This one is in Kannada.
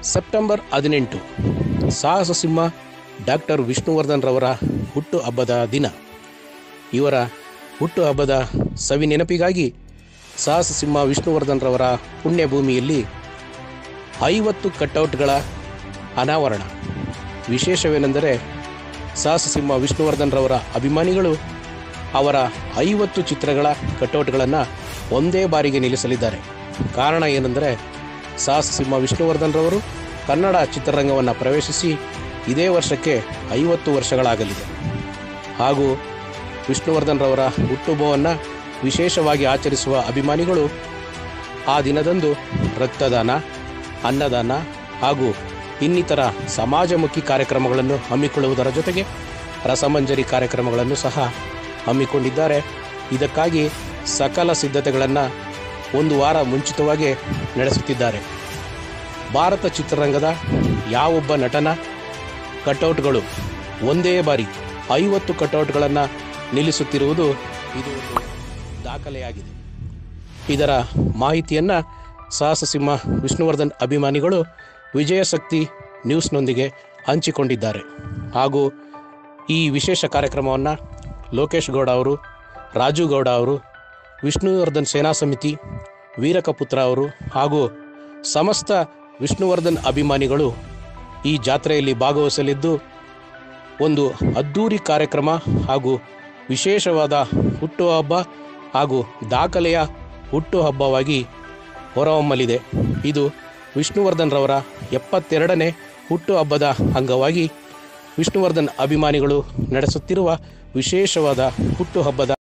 ಸೆಪ್ಟೆಂಬರ್ ಹದಿನೆಂಟು ಸಾಹಸ ಸಿಂಹ ಡಾಕ್ಟರ್ ವಿಷ್ಣುವರ್ಧನ್ ರವರ ಹುಟ್ಟು ಹಬ್ಬದ ದಿನ ಇವರ ಹುಟ್ಟು ಹಬ್ಬದ ಸವಿ ನೆನಪಿಗಾಗಿ ಸಾಹಸ ಸಿಂಹ ವಿಷ್ಣುವರ್ಧನ್ ರವರ ಪುಣ್ಯಭೂಮಿಯಲ್ಲಿ ಐವತ್ತು ಕಟೌಟ್ಗಳ ಅನಾವರಣ ವಿಶೇಷವೇನೆಂದರೆ ಸಾಹಸ ಸಿಂಹ ವಿಷ್ಣುವರ್ಧನ್ ರವರ ಅಭಿಮಾನಿಗಳು ಅವರ ಐವತ್ತು ಚಿತ್ರಗಳ ಕಟೌಟ್ಗಳನ್ನು ಒಂದೇ ಬಾರಿಗೆ ನಿಲ್ಲಿಸಲಿದ್ದಾರೆ ಕಾರಣ ಏನೆಂದರೆ ಸಾಹಸ ಸಿಂಹ ವಿಷ್ಣುವರ್ಧನ್ ರವರು ಕನ್ನಡ ಚಿತ್ರರಂಗವನ್ನು ಪ್ರವೇಶಿಸಿ ಇದೇ ವರ್ಷಕ್ಕೆ ಐವತ್ತು ವರ್ಷಗಳಾಗಲಿದೆ ಹಾಗೂ ವಿಷ್ಣುವರ್ಧನ್ ರವರ ಹುಟ್ಟುಹಬ್ಬವನ್ನು ವಿಶೇಷವಾಗಿ ಆಚರಿಸುವ ಅಭಿಮಾನಿಗಳು ಆ ದಿನದಂದು ರಕ್ತದಾನ ಅನ್ನದಾನ ಹಾಗೂ ಇನ್ನಿತರ ಸಮಾಜಮುಖಿ ಕಾರ್ಯಕ್ರಮಗಳನ್ನು ಹಮ್ಮಿಕೊಳ್ಳುವುದರ ಜೊತೆಗೆ ರಸಮಂಜರಿ ಕಾರ್ಯಕ್ರಮಗಳನ್ನು ಸಹ ಹಮ್ಮಿಕೊಂಡಿದ್ದಾರೆ ಇದಕ್ಕಾಗಿ ಸಕಲ ಸಿದ್ಧತೆಗಳನ್ನು ಒಂದು ವಾರ ಮುಂಚಿತವಾಗಿ ನಡೆಸುತ್ತಿದ್ದಾರೆ ಭಾರತ ಚಿತ್ರರಂಗದ ಯಾವೊಬ್ಬ ನಟನ ಕಟೌಟ್ಗಳು ಒಂದೇ ಬಾರಿ ಐವತ್ತು ಕಟೌಟ್ಗಳನ್ನು ನಿಲ್ಲಿಸುತ್ತಿರುವುದು ಇದು ಒಂದು ದಾಖಲೆಯಾಗಿದೆ ಇದರ ಮಾಹಿತಿಯನ್ನು ಸಾಹಸ ಸಿಂಹ ವಿಷ್ಣುವರ್ಧನ್ ಅಭಿಮಾನಿಗಳು ವಿಜಯಶಕ್ತಿ ನ್ಯೂಸ್ನೊಂದಿಗೆ ಹಂಚಿಕೊಂಡಿದ್ದಾರೆ ಹಾಗೂ ಈ ವಿಶೇಷ ಕಾರ್ಯಕ್ರಮವನ್ನು ಲೋಕೇಶ್ ಗೌಡ ಅವರು ರಾಜು ಗೌಡ ಅವರು ವಿಷ್ಣುವರ್ಧನ್ ಸೇನಾ ಸಮಿತಿ ವೀರಕಪುತ್ರ ಅವರು ಹಾಗೂ ಸಮಸ್ತ ವಿಷ್ಣುವರ್ಧನ್ ಅಭಿಮಾನಿಗಳು ಈ ಜಾತ್ರೆಯಲ್ಲಿ ಭಾಗವಹಿಸಲಿದ್ದು ಒಂದು ಅದ್ಧೂರಿ ಕಾರ್ಯಕ್ರಮ ಹಾಗೂ ವಿಶೇಷವಾದ ಹುಟ್ಟುಹಬ್ಬ ಹಾಗೂ ದಾಖಲೆಯ ಹುಟ್ಟುಹಬ್ಬವಾಗಿ ಹೊರಹೊಮ್ಮಲಿದೆ ಇದು ವಿಷ್ಣುವರ್ಧನ್ ರವರ ಎಪ್ಪತ್ತೆರಡನೇ ಹುಟ್ಟುಹಬ್ಬದ ಅಂಗವಾಗಿ ವಿಷ್ಣುವರ್ಧನ್ ಅಭಿಮಾನಿಗಳು ನಡೆಸುತ್ತಿರುವ ವಿಶೇಷವಾದ ಹುಟ್ಟುಹಬ್ಬದ